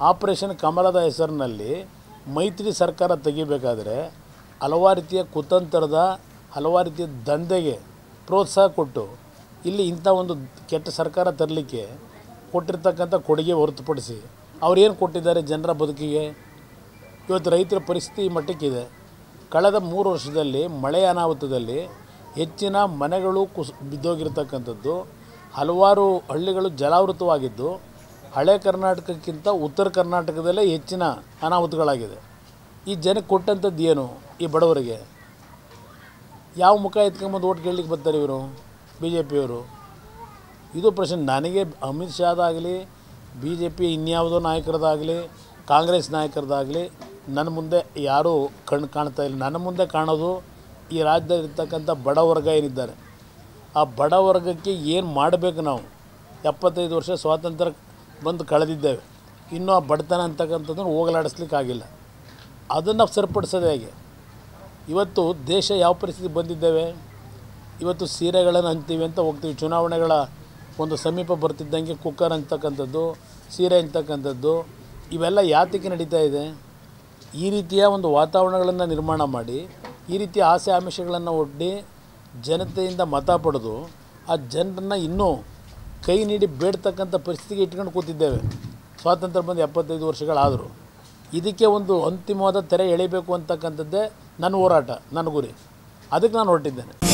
operation ಕಮಲದ ಹೆಸರಿನಲ್ಲಿ ಮೈತ್ರಿ ಸರ್ಕಾರ ತೆಗಿಬೇಕಾದ್ರೆ ಹಲವಾರು ರೀತಿಯ ಕುತಂತ್ರದ ಹಲವಾರು ರೀತಿಯ ದಂಧೆಗೆ ಪ್ರೋತ್ಸಾಹ ಕೊಟ್ಟು ಇಲ್ಲಿ ಇಂಥ ಒಂದು ಕೆಟ್ಟ ಸರ್ಕಾರ ತರಲಿಕ್ಕೆ ಕೊಟ್ಟಿರ್ತಕ್ಕಂಥ ಕೊಡುಗೆ ಹೊರತುಪಡಿಸಿ ಅವ್ರೇನು ಕೊಟ್ಟಿದ್ದಾರೆ ಜನರ ಬದುಕಿಗೆ ಇವತ್ತು ರೈತರ ಪರಿಸ್ಥಿತಿ ಈ ಮಟ್ಟಕ್ಕಿದೆ ಕಳೆದ ಮೂರು ವರ್ಷದಲ್ಲಿ ಮಳೆ ಅನಾಹುತದಲ್ಲಿ ಹೆಚ್ಚಿನ ಮನೆಗಳು ಕುಸ್ ಬಿದ್ದೋಗಿರ್ತಕ್ಕಂಥದ್ದು ಹಲವಾರು ಹಳ್ಳಿಗಳು ಜಲಾವೃತವಾಗಿದ್ದು ಹಳೆ ಕರ್ನಾಟಕಕ್ಕಿಂತ ಉತ್ತರ ಕರ್ನಾಟಕದಲ್ಲೇ ಹೆಚ್ಚಿನ ಅನಾಹುತಗಳಾಗಿದೆ ಈ ಜನಕ್ಕೆ ಕೊಟ್ಟಂಥದ್ದು ಏನು ಈ ಬಡವರಿಗೆ ಯಾವ ಮುಖ ಎತ್ಕೊಂಬಂದು ಓಟ್ ಕೇಳಲಿಕ್ಕೆ ಬರ್ತಾರೆ ಇವರು ಬಿ ಜೆ ಪಿಯವರು ಇದು ಪ್ರಶ್ನೆ ನನಗೆ ಅಮಿತ್ ಶಾದಾಗಲಿ ಬಿ ಜೆ ಪಿ ಇನ್ಯಾವುದೋ ನಾಯಕರದಾಗಲಿ ಕಾಂಗ್ರೆಸ್ ನಾಯಕರದಾಗಲಿ ನನ್ನ ಮುಂದೆ ಯಾರೂ ಕಣ್ಣು ಕಾಣ್ತಾ ಇಲ್ಲ ನನ್ನ ಮುಂದೆ ಕಾಣೋದು ಈ ರಾಜ್ಯದಲ್ಲಿರ್ತಕ್ಕಂಥ ಬಡ ವರ್ಗ ಏನಿದ್ದಾರೆ ಆ ಬಡ ವರ್ಗಕ್ಕೆ ಏನು ಮಾಡಬೇಕು ನಾವು ಎಪ್ಪತ್ತೈದು ವರ್ಷ ಸ್ವಾತಂತ್ರ್ಯ ಬಂದು ಕಳೆದಿದ್ದೇವೆ ಇನ್ನೂ ಆ ಬಡತನ ಅಂತಕ್ಕಂಥದ್ದನ್ನು ಹೋಗಲಾಡಿಸ್ಲಿಕ್ಕಾಗಿಲ್ಲ ಅದನ್ನು ಸರಿಪಡಿಸೋದು ಹೇಗೆ ಇವತ್ತು ದೇಶ ಯಾವ ಪರಿಸ್ಥಿತಿ ಬಂದಿದ್ದೇವೆ ಇವತ್ತು ಸೀರೆಗಳನ್ನು ಅಂತೀವಿ ಅಂತ ಹೋಗ್ತೀವಿ ಚುನಾವಣೆಗಳ ಒಂದು ಸಮೀಪ ಬರ್ತಿದ್ದಂಗೆ ಕುಕ್ಕರ್ ಅಂತಕ್ಕಂಥದ್ದು ಸೀರೆ ಅಂತಕ್ಕಂಥದ್ದು ಇವೆಲ್ಲ ಯಾತಕ್ಕೆ ನಡೀತಾ ಇದೆ ಈ ರೀತಿಯ ಒಂದು ವಾತಾವರಣಗಳನ್ನು ನಿರ್ಮಾಣ ಮಾಡಿ ಈ ರೀತಿಯ ಆಸೆ ಆಮಿಷಗಳನ್ನು ಒಡ್ಡಿ ಜನತೆಯಿಂದ ಮತ ಪಡೆದು ಆ ಜನರನ್ನು ಇನ್ನೂ ಕೈ ನೀಡಿ ಬೇಡ್ತಕ್ಕಂಥ ಪರಿಸ್ಥಿತಿಗೆ ಇಟ್ಕೊಂಡು ಕೂತಿದ್ದೇವೆ ಸ್ವಾತಂತ್ರ್ಯ ಬಂದು ಎಪ್ಪತ್ತೈದು ವರ್ಷಗಳಾದರು ಇದಕ್ಕೆ ಒಂದು ಅಂತಿಮವಾದ ತೆರೆ ಎಳಿಬೇಕು ಅಂತಕ್ಕಂಥದ್ದೇ ನನ್ನ ಹೋರಾಟ ನನ್ನ ಗುರಿ ಅದಕ್ಕೆ ನಾನು ಹೊರಟಿದ್ದೇನೆ